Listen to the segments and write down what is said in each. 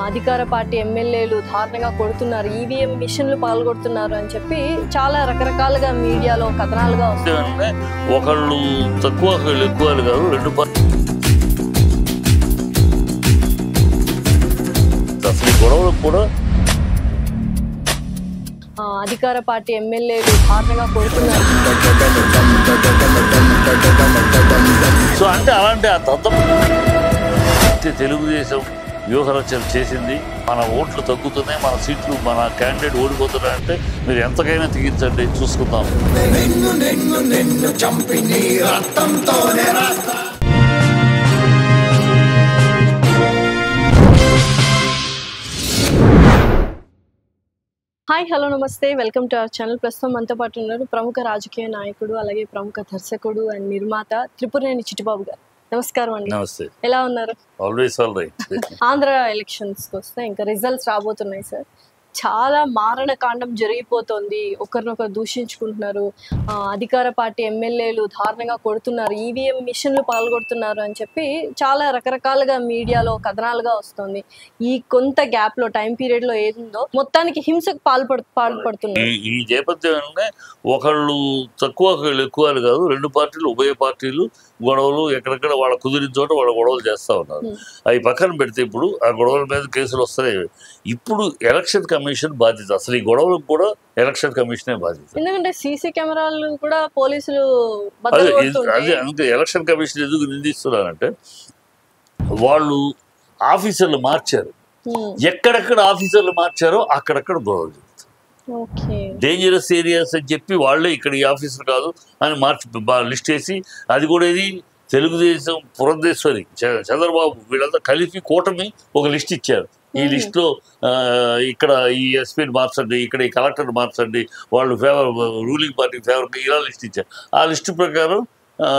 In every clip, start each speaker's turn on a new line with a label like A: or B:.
A: అధికార పార్టీ ఎమ్మెల్యేలు దారుణంగా కొడుతున్నారు ఈవీఎం మిషన్లు పాల్గొడుతున్నారు అని చెప్పి చాలా రకరకాలుగా మీడియాలో కథనాలుగా వస్తాయి
B: అంటే ఒకళ్ళు తక్కువ ఒకళ్ళు ఎక్కువ అని కాదు రెండు పార్టీ అసలు ఈ గొడవలకు కూడా
A: ఆ, అధికార పార్టీ ఎమ్మెల్యేలు దారుణంగా కొడుతున్నారు
B: సో అంటే అలాంటి ఆ తత్వం అయితే తెలుగుదేశం వ్యూహరచన చేసింది మన ఓట్లు తగ్గుతున్నాయి మన సీట్లు మన క్యాండిడేట్ ఓడిపోతున్నాయి అంటే మీరు ఎంతకైనా తెగించండి చూసుకుందాం
C: నిన్ను నిన్ను నిన్ను చంపి నీ రక్తంతోనే రాస్తా
A: హాయ్ హలో నమస్తే వెల్కమ్ టు అవర్ ఛానల్ ప్రస్తుతం మనతో పాటు ఉన్నారు ప్రముఖ రాజకీయ నాయకుడు అలాగే ప్రముఖ దర్శకుడు అండ్ నిర్మాత త్రిపురనేని చిట్టిబాబు గారు నమస్కారం అండి
B: నమస్తే
A: ఎలా ఉన్నారు
B: ఆల్వేస్ ఆల్ రైట్
A: ఆంధ్ర ఎలక్షన్స్కి వస్తే ఇంకా రిజల్ట్స్ రాబోతున్నాయి సార్ చాలా మారణ కాండం జరిగిపోతుంది ఒకరినొకరు దూషించుకుంటున్నారు ఆ, అధికార పార్టీ ఎమ్మెల్యేలు దారుణంగా కొడుతున్నారు ఈవీఎం మిషన్లు పాల్గొడుతున్నారు అని చెప్పి చాలా రకరకాలుగా మీడియాలో కథనాలుగా వస్తుంది ఈ కొంత గ్యాప్ లో టైం పీరియడ్ లో ఏదుందో మొత్తానికి హింసకు పాల్పడు పాల్పడుతున్నారు
B: ఈ ఈ నేపథ్యంలోనే ఒకళ్ళు తక్కువ ఒకళ్ళు ఎక్కువ అని కాదు రెండు పార్టీలు ఉభయ పార్టీలు గొడవలు ఎక్కడెక్కడ వాళ్ళ కుదిరిన చోట వాళ్ళ గొడవలు చేస్తూ ఉన్నారు
A: Hmm.
B: అవి పక్కన పెడితే ఇప్పుడు ఆ గొడవల మీద కేసులు వస్తున్నాయి ఇప్పుడు ఎలక్షన్ కమిషన్ బాధ్యత అసలు ఈ గొడవలకు కూడా ఎలక్షన్ కమిషనే బాధ్యత
A: ఎందుకంటే సీసీ కెమెరాలు కూడా పోలీసులు
B: అదే
A: బద్దలు
B: ఇది-
A: కొడుతుంటే
B: అదే అందుకే ఎలక్షన్ కమిషన్ ఎందుకు నిందిస్తున్నారంటే వాళ్ళు ఆఫీసర్లు మార్చారు
A: ఉమ్,
B: ఎక్కడెక్కడ ఆఫీసర్లు మార్చారో అక్కడక్కడ గొడవలు జరుగుతాయి
A: ఓకే
B: డేంజరస్ ఏరియాస్ అని చెప్పి వాళ్ళే ఇక్కడ ఈ ఆఫీసర్ కాదు అని మార్చి బా- లిస్ట్ వేసి అది కూడా ఇది తెలుగుదేశం పురంధేశ్వరి చ- చంద్రబాబు వీళ్ళంతా కలిపి కూటమి ఒక లిస్ట్ ఇచ్చారు ఈ
A: Hmm.
B: లిస్ట్లో ఆ, ఇక్కడ ఈ ఎస్పీని మార్చండి ఇక్కడ ఈ కలెక్టర్ని మార్చండి వాళ్ళు ఫేవర్ రూలింగ్ పార్టీ ఫేవర్ ఇలా లిస్ట్ ఇచ్చారు ఆ లిస్ట్ ప్రకారం ఆ,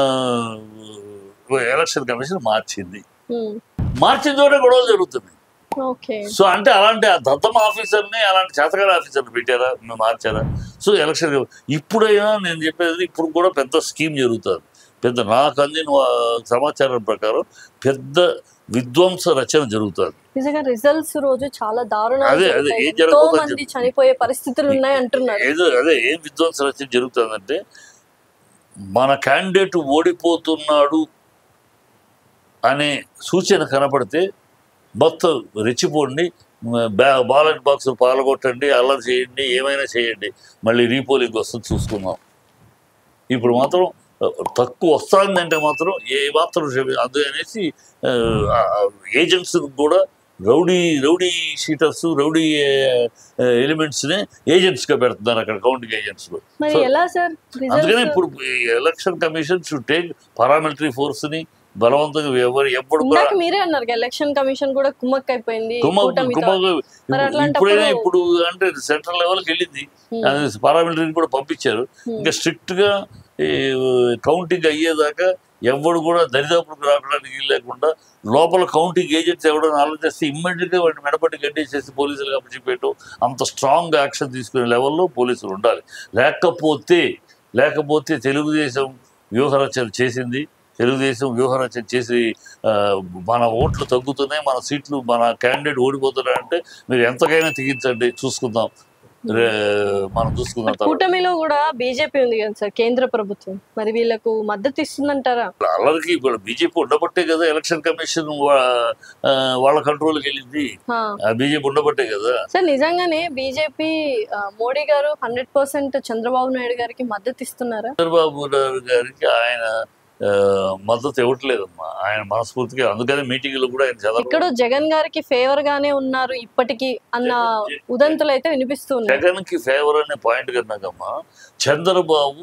B: ఎలక్షన్ కమిషన్ మార్చింది
A: ఉమ్,
B: మార్చిన చోట గొడవలు జరుగుతున్నాయి
A: ఓకే
B: సో అంటే అలాంటి ఆ దత్తమ ఆఫీసర్ని అలాంటి చేతగారి ఆఫీసర్ని పెట్టారా మేము మార్చారా సో ఎలక్షన్ ఇప్పుడైనా నేను చెప్పేది ఇప్పుడు కూడా పెద్ద స్కీమ్ జరుగుతుంది పెద్ద నాకు అందిన వా- సమాచారం ప్రకారం పెద్ద విధ్వంస రచన జరుగుతుంది
A: నిజంగా రిజల్ట్స్ రోజు చాలా దారుణాలు
B: అదే, అదే,
A: జరుగుతాయి.
B: ఏం
A: ఎంతో
B: జరగబోతుందో
A: మంది
B: చెప్పు.
A: చనిపోయే పరిస్థితులు ఉన్నాయి అంటున్నారు
B: ఏదో అదే ఏం విధ్వంస రచన జరుగుతుందంటే మన క్యాండిడేట్ ఓడిపోతున్నాడు అనే సూచన కనపడితే మొత్తం రెచ్చిపోండి బ్యా బాలెట్ బాక్స్ పాల్గొట్టండి అల్లరి చేయండి ఏమైనా చేయండి మళ్ళీ రీపోలింగ్ వస్తుంది చూసుకుందాం ఇప్పుడు మాత్రం ఆ, తక్కువ వస్తుందంటే మాత్రం ఏ మాత్రం క్షమి- అందు అనేసి ఏజెంట్స్ కూడా రౌడీ రౌడీ షీటర్స్ రౌడీ ఎలిమెంట్స్నే ఏజెంట్స్గా పెడుతున్నారు అక్కడ కౌంటింగ్ ఏజెంట్స్లో
A: మరి
B: సో-
A: ఎలా సార్
B: అందుకనే
A: రిజల్ట్స్
B: ఇప్పుడు election commission should take paramilitary ఫోర్స్ని బలవంతంగా ఎవరు ఎప్పుడు కూడా
A: ఇందాక మీరే అన్నారు ఎలక్షన్ కమిషన్ కూడా కుమ్మక్ అయిపోయింది
B: కుమ్మ
A: కూటమితో.
B: కుమ్మ
A: మరి అట్లాంటప్పుడు-
B: ఇప్పుడైనా ఇప్పుడు అంటే సెంట్రల్ లెవెల్కి వెళ్ళింది
A: Hmm.
B: పారామిలిటరీని కూడా పంపించారు
A: Hmm.
B: ఇంకా స్ట్రిక్ట్ గా కౌంటింగ్ అయ్యేదాకా ఎవడు కూడా దరిదాపులకు రావడానికి లేకుండా లోపల కౌంటింగ్ ఏజెంట్స్ ఎవడైనా ఆలోచిస్తే ఇమ్మీడియట్ గా వాటిని మెడపట్టి గడ్డేసేసి పోలీసులకు అప్పచెప్పేయటం అంత స్ట్రాంగ్ యాక్షన్ తీసుకునే లెవెల్లో పోలీసులు ఉండాలి లేకపోతే లేకపోతే తెలుగుదేశం వ్యూహరచన చేసింది తెలుగుదేశం వ్యూహరచన చేసి ఆ, మన ఓట్లు తగ్గుతున్నాయి మన సీట్లు మన క్యాండిడేట్ ఓడిపోతున్నాయి అంటే మీరు ఎంతకైనా తెగించండి చూసుకుందాం రే మనం చూసుకుందాం తర్వాత.
A: కూటమిలో కూడా బీజేపీ ఉంది కదా సార్ కేంద్ర ప్రభుత్వం మరి వీళ్ళకు మద్దతు ఇస్తుందంటారా
B: అల్లరికి ఇప్పుడు బీజేపీ ఉండబట్టే కదా ఎలక్షన్ కమిషన్ వా- ఆ, వాళ్ళ కంట్రోల్కి వెళ్ళింది
A: ఆ.
B: ఆ బీజేపీ ఉండబట్టే కదా
A: సార్ నిజంగానే బీజేపీ మోడీ గారు హండ్రెడ్ పర్సెంట్ చంద్రబాబు నాయుడు గారికి మద్దతు ఇస్తున్నారా
B: చంద్రబాబు నాయుడు గారికి ఆయన ఆ, మద్దతు ఇవ్వట్లేదమ్మా ఆయన మనస్ఫూర్తిగా అందుకనే మీటింగ్లో కూడా ఆయన
A: ఇక్కడ
B: చంద్రబాబు
A: జగన్ గారికి ఫేవర్ గానే ఉన్నారు ఇప్పటికీ అన్న ఉదంతులు అయితే వినిపిస్తున్నాయి
B: జగన్ కి ఫేవర్ అనే పాయింట్ కన్నాకమ్మా చంద్రబాబు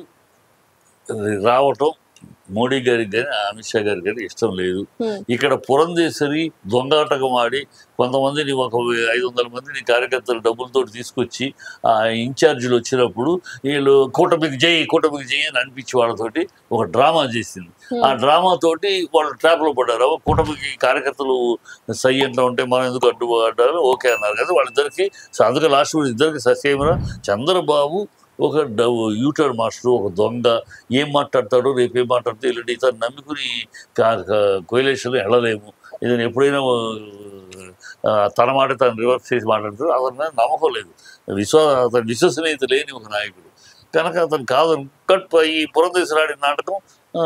B: రావటం మోడీ గారికి కానీ అమిత్ షా గారికి కానీ ఇష్టం లేదు
A: Hmm.
B: ఇక్కడ పురంధేశ్వరి దొంగాటకం ఆడి కొంతమందిని ఒక ఐదు వందల మందిని కార్యకర్తలు డబ్బులతో తీసుకొచ్చి ఆ ఇన్ఛార్జీలు వచ్చినప్పుడు వీళ్ళు కూటమికి జై కూటమికి జై అని అనిపించి వాళ్ళతోటి ఒక డ్రామా చేసింది ఆ డ్రామా తోటి వాళ్ళు ట్రాప్లో పడ్డారు అవ్వ కూటమికి కార్యకర్తలు సై అంటూ ఉంటే మనం ఎందుకు అడ్డుపడ్డారు ఓకే అన్నారు కదా వాళ్ళిద్దరికి సో అందుకే లాస్ట్ ఇద్దరికి ససేమరా చంద్రబాబు ఒక యూటర్ మాస్టర్ ఒక దొంగ ఏం మాట్లాడతాడో రేపు ఏం మాట్లాడితే ఎల్లుండి ఇతను నమ్ముకుని కోయిలేషన్ వెళ్ళలేము ఇతను ఎప్పుడైనా ఆ, తన మాట తను రివర్స్ చేసి మాట్లాడుతాడు అతని మీద నమ్మకం లేదు విశ్వ అతని విశ్వసనీయత లేని ఒక నాయకుడు కనుక అతను కాదని కట్ ఈ పురంధేశ్వరాడి నాటకం ఆ,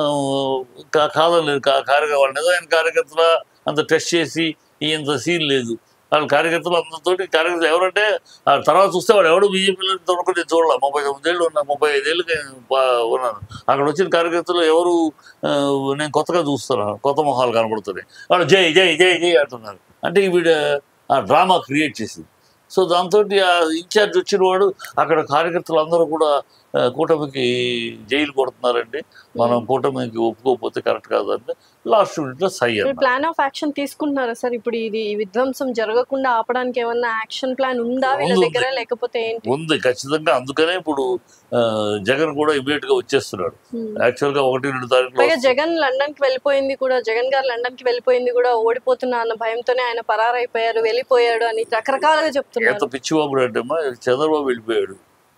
B: కా- కాదనలేదు కా కార్య వాళ్ళ నిజమైన కార్యకర్తల అంత టెస్ట్ చేసి ఇంత సీన్ లేదు వాళ్ళ కార్యకర్తలు అందరితోటి కార్యకర్తలు ఎవరంటే ఆ తర్వాత చూస్తే వాడు ఎవడు బీజేపీలో తొనుకొని చూడాల ముప్పై తొమ్మిదేళ్ళు ఉన్నా ముప్పై ఐదేళ్ళకి ఉన్నాను అక్కడ వచ్చిన కార్యకర్తలు ఎవరు ఆ, నేను కొత్తగా చూస్తున్నాను కొత్త మొహాలు కనబడుతున్నాయి వాళ్ళు జై జై జై జై అంటున్నారు అంటే వీడు ఆ డ్రామా క్రియేట్ చేసింది సో దాంతో ఆ ఇన్ఛార్జ్ వచ్చిన వాడు అక్కడ కార్యకర్తలు అందరూ కూడా ఆ, కూటమికి జైలు కొడుతున్నారండి మనం కూటమికి ఒప్పుకోకపోతే కరెక్ట్ కాదంటే లాస్ట్ మినిట్లో సై అన్నారు
A: ప్లాన్ ఆఫ్ యాక్షన్ తీసుకుంటున్నారా సార్ ఇప్పుడు ఇది ఈ విధ్వంసం జరగకుండా ఆపడానికి ఏమన్నా యాక్షన్ ప్లాన్ ఉందా వీళ్ళ
B: ఉంది,
A: దగ్గర లేకపోతే ఏంటి
B: ఉంది ఖచ్చితంగా అందుకనే ఇప్పుడు ఆ, జగన్ కూడా ఇమీడియట్ గా వచ్చేస్తున్నాడు
A: Hmm.
B: యాక్చువల్ గా ఒకటి రెండు తారీఖులో
A: పైగా జగన్ లండన్ కి వెళ్ళిపోయింది కూడా జగన్ గారు లండన్ కి వెళ్ళిపోయింది కూడా ఓడిపోతున్నా అన్న భయంతోనే ఆయన పరారైపోయారు వెళ్ళిపోయాడు అని రకరకాలుగా
B: ఎంత
A: చెప్తున్నారు
B: పిచ్చిబాబు అంటే అమ్మా చంద్రబాబు వెళ్ళిపోయాడు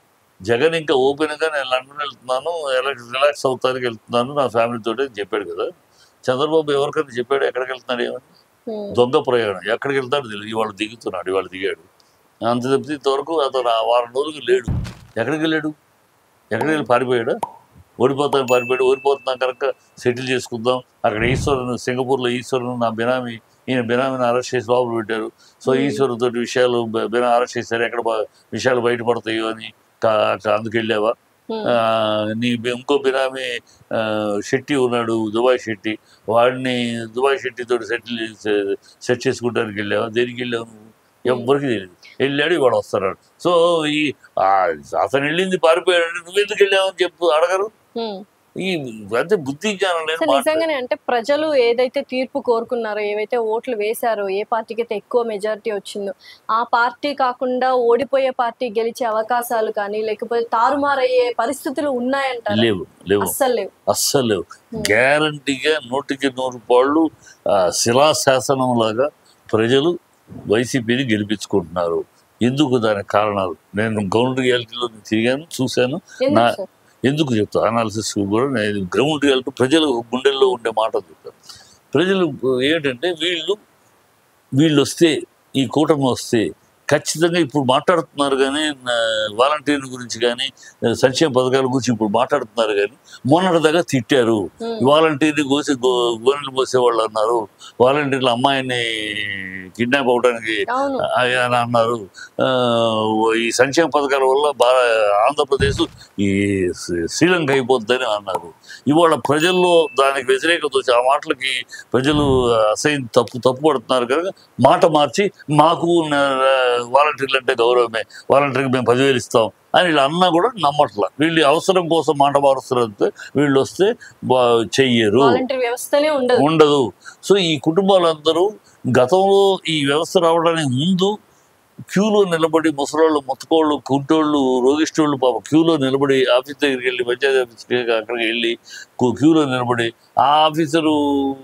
B: జగన్ ఇంకా ఓపెన్ గా నేను లండన్ వెళ్తున్నాను రిలాక్స్ అవుతానికి వెళ్తున్నాను నా ఫ్యామిలీ తోటి అని చెప్పాడు కదా చంద్రబాబు ఎవరికైనా చెప్పాడు ఎక్కడికి వెళ్తున్నాడు ఏమని
A: Hmm.
B: దొంగ ప్రయాణం ఎక్కడికి వెళ్తాడు తెలియదు ఇవాళ దిగుతున్నాడు ఇవాళ దిగాడు అంత తప్పితే ఇంతవరకు అతను ఆ వారం రోజులు లేడు ఎక్కడికి వెళ్ళాడు ఎక్కడికి వెళ్ళి పారిపోయాడు ఓడిపోతాను పారిపోయాడు ఓడిపోతున్నాం కనుక సెటిల్ చేసుకుందాం అక్కడ ఈశ్వరుని సింగపూర్లో ఈశ్వరుని నా బినామీ ఈయన బినామీని అరెస్ట్ చేసి లోపల పెట్టారు సో
A: Hmm.
B: ఈశ్వరు తోటి విషయాలు బ- బినా అరెస్ట్ చేశారు ఎక్కడ బ- విషయాలు బయటపడతాయో అని కా- కా- అందుకు వెళ్ళావా
A: Hmm.
B: ఆ, నీ బి- ఇంకో బినామీ ఆ, షెట్టి ఉన్నాడు దుబాయ్ షెట్టి వాడిని దుబాయ్ షెట్టి తోటి సెటిల్ చేసి- సెట్ చేసుకుంటానికి వెళ్ళావా దేనికి వెళ్ళావు నువ్వు ఎవ్వరికి తెలియదు వెళ్ళాడు ఇవాడు వస్తున్నాడు సో ఈ ఆ, అతను వెళ్ళింది పారిపోయాడు నువ్వు ఎందుకు వెళ్ళావని చెప్పు అడగరు
A: Hmm.
B: ఈ అంటే బుద్ధి జ్ఞానం లేని
A: సో
B: మాట.
A: నిజంగానే అంటే ప్రజలు ఏదైతే తీర్పు కోరుకున్నారో ఏవైతే ఓట్లు వేశారో ఏ పార్టీకి అయితే ఎక్కువ మెజారిటీ వచ్చిందో ఆ పార్టీ కాకుండా ఓడిపోయే పార్టీ గెలిచే అవకాశాలు కానీ లేకపోతే తారుమారయ్యే పరిస్థితులు ఉన్నాయంటారు
B: లేవు లేవు
A: అస్సలు లేవు
B: అస్సలు లేవు
A: Hmm.
B: గ్యారంటీగా నూటికి నూరు పాళ్ళు ఆ, శిలాశాసనం లాగా ప్రజలు వైసీపీని గెలిపించుకుంటున్నారు ఎందుకు దానికి కారణాలు నేను గ్రౌండ్ రియాలిటీలో తిరిగాను చూశాను
A: ఎందుకు
B: నా-
A: సార్
B: ఎందుకు చెప్తా అనాలిసిస్ కూడా నేను గ్రౌండ్ రియాలిటీ ప్రజలు గుండెల్లో ఉండే మాట చెప్తాను ప్రజలు ఏంటంటే వీళ్ళు వీళ్ళు వస్తే ఈ కూటమి వస్తే ఖచ్చితంగా ఇప్పుడు మాట్లాడుతున్నారు కానీ వాలంటీర్ గురించి కానీ సంక్షేమ పథకాల గురించి ఇప్పుడు మాట్లాడుతున్నారు కానీ మొన్నటిదాకా తిట్టారు
A: Hmm.
B: వాలంటీర్ని కోసి గో- గోనెలు పోసేవాళ్ళు అన్నారు వాలంటీర్లు అమ్మాయిని కిడ్నాప్ అవడానికి
A: అవును
B: అని అన్నారు ఆ, ఈ సంక్షేమ పథకాల వల్ల బాగా ఆంధ్రప్రదేశ్ ఈ శ్రీ- శ్రీలంక అయిపోద్దని అన్నారు ఇవాళ ప్రజల్లో దానికి వ్యతిరేకత వచ్చి ఆ మాటలకి ప్రజలు అసైన్ తప్పు తప్పు పడుతున్నారు కనుక మాట మార్చి మాకు వాలంటీర్లు అంటే గౌరవమే వాలంటీర్కి మేము పదివేలు ఇస్తాం అని వీళ్ళు అన్నా కూడా నమ్మట్ల వీళ్ళు అవసరం కోసం మాట మారుస్తున్నారు వీళ్ళు వస్తే బా- చెయ్యరు
A: వాలంటీర్ వ్యవస్థనే ఉండదు
B: ఉండదు సో ఈ కుటుంబాలందరూ గతంలో ఈ వ్యవస్థ రావడానికి ముందు క్యూలో నిలబడి ముసలోళ్ళు ముత్తకోళ్ళు కుంటోళ్ళు రోగిష్టోళ్ళు పాప క్యూలో నిలబడి ఆఫీస్ దగ్గరికి వెళ్ళి పంచాయతీ ఆఫీస్కి అక్కడికి వెళ్ళి కు- క్యూలో నిలబడి ఆ ఆఫీసరు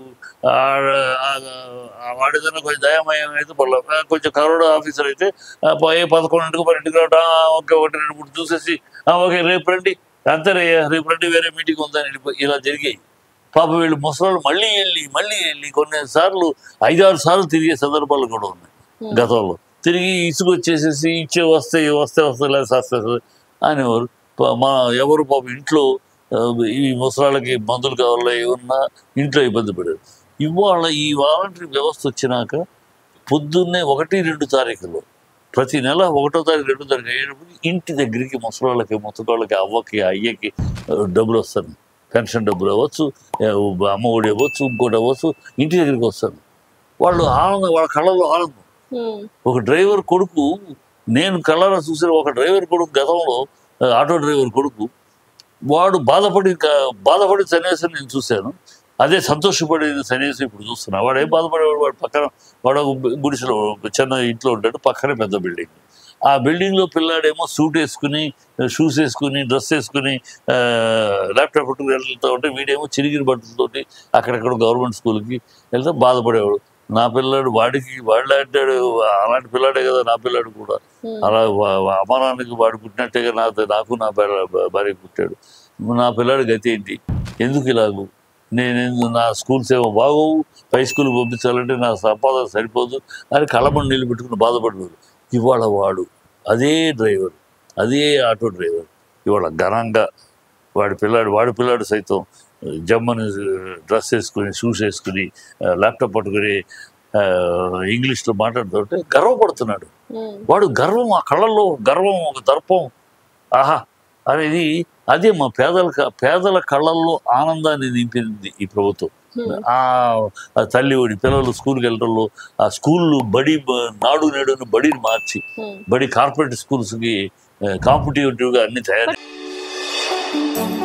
B: ఆ- ఆ- వాడిదైనా కొంచెం దయామయం అయితే పర్లేదు ఆ, కొంచెం కరోనా ఆఫీసర్ అయితే ఆ, ప- ఏ పదకొండింటికి పన్నెండుకి రావడం ఆ, ఓకే ఒకటి రెండు మూడు చూసేసి ఆ, ఓకే రేపు రండి అంతే రే, రేపు రండి వేరే మీటింగ్ ఉందని వెళ్ళిపోయి ఇలా జరిగాయి పాప వీళ్ళు ముసలాళ్ళు మళ్ళీ వెళ్ళి మళ్ళీ వెళ్ళి కొన్ని సార్లు ఐదారు సార్లు తిరిగే సందర్భాలు కూడా ఉన్నాయి
A: Hmm.
B: గతంలో తిరిగి ఇసుగు వచ్చేసేసి ఇచ్చే వస్తే వస్తే వస్తే లేదు సస్తే అనేవారు ప- మా ఎవరు పాప ఇంట్లో ఆ, ఈ ముసలాళ్ళకి మందులు కావాలో ఏమన్నా ఇంట్లో ఇబ్బంది పడేది ఇవాళ ఈ వాలంటరీ వ్యవస్థ వచ్చినాక పొద్దున్నే ఒకటి రెండు తారీఖులో ప్రతి నెల ఒకటో తారీఖు రెండో తారీఖు అయ్యేటప్పుడు ఇంటి దగ్గరికి ముసలాళ్ళకి ముత్తకాళ్ళకి అవ్వకి అయ్యకి ఆ, డబ్బులు వస్తాను పెన్షన్ డబ్బులు అవ్వచ్చు ఏ, అమ్మ ఒడి అవ్వచ్చు ఇంకోటి అవ్వచ్చు ఇంటి దగ్గరికి వస్తాను వాళ్ళు ఆనందం వాళ్ళ కళ్ళలో ఆనందం
A: ఉమ్,
B: ఒక డ్రైవర్ కొడుకు నేను కళ్ళారా చూసిన ఒక డ్రైవర్ కొడుకు గతంలో ఆ, ఆటో డ్రైవర్ కొడుకు వాడు బాధపడి క- బాధపడి సన్యాసం నేను చూశాను అదే సంతోషపడేది సన్యాసం ఇప్పుడు చూస్తున్నా వాడు ఏం బాధపడేవాడు వాడు పక్కన వాడు ఒక గుడిసెలో ఒక చిన్న ఇంట్లో ఉంటాడు పక్కనే పెద్ద బిల్డింగ్ ఆ బిల్డింగ్లో పిల్లాడేమో సూట్ వేసుకుని షూస్ వేసుకుని డ్రెస్ వేసుకుని ఆ, ల్యాప్టాప్ పట్టుకుని వెళ్తూ ఉంటే వీడేమో చిరిగిన బట్టలతోటి అక్కడెక్కడ గవర్నమెంట్ స్కూల్కి వెళ్తే బాధపడేవాడు నా పిల్లాడు వాడికి వాడు అంటాడు అలాంటి పిల్లాడే కదా నా పిల్లాడు కూడా
A: ఉమ్,
B: అలా వా- వా- అమ్మానాన్నకి వాడు పుట్టినట్టుగా నా నాకు నా భార్య భార్య పుట్టాడు నా పిల్లాడి గతి ఏంటి ఎందుకు ఇలాగు నేను నా స్కూల్స్ ఏమో బాగోవు పై స్కూల్ పంపించాలంటే నా సంపాదన సరిపోదు అని కళ్ళమని నీళ్ళు పెట్టుకుని బాధపడలేదు ఇవాళ వాడు అదే డ్రైవర్ అదే ఆటో డ్రైవర్ ఇవాళ ఘనంగా వాడి పిల్లాడు వాడి పిల్లాడు సైతం జమ్మని డ్రెస్ వేసుకుని షూస్ వేసుకుని ల్యాప్టాప్ పట్టుకుని ఆ, ఇంగ్లీష్లో మాట్లాడుతుంటే గర్వపడుతున్నాడు
A: ఉమ్,
B: వాడు గర్వం ఆ కళ్ళల్లో గర్వం ఒక దర్పం ఆహా అనేది అదే మా పేదల క- పేదల కళ్ళల్లో ఆనందాన్ని నింపింది ఈ ప్రభుత్వం
A: ఉమ్,
B: ఆ ఆ తల్లి ఒడి పిల్లలు స్కూల్కి వెళ్ళడంలో ఆ స్కూళ్ళు బడి బ- నాడు నేడు అని బడిని మార్చి
A: ఉమ్.
B: బడి కార్పొరేట్ స్కూల్స్కి కాంపిటేటివ్గా అన్ని తయారు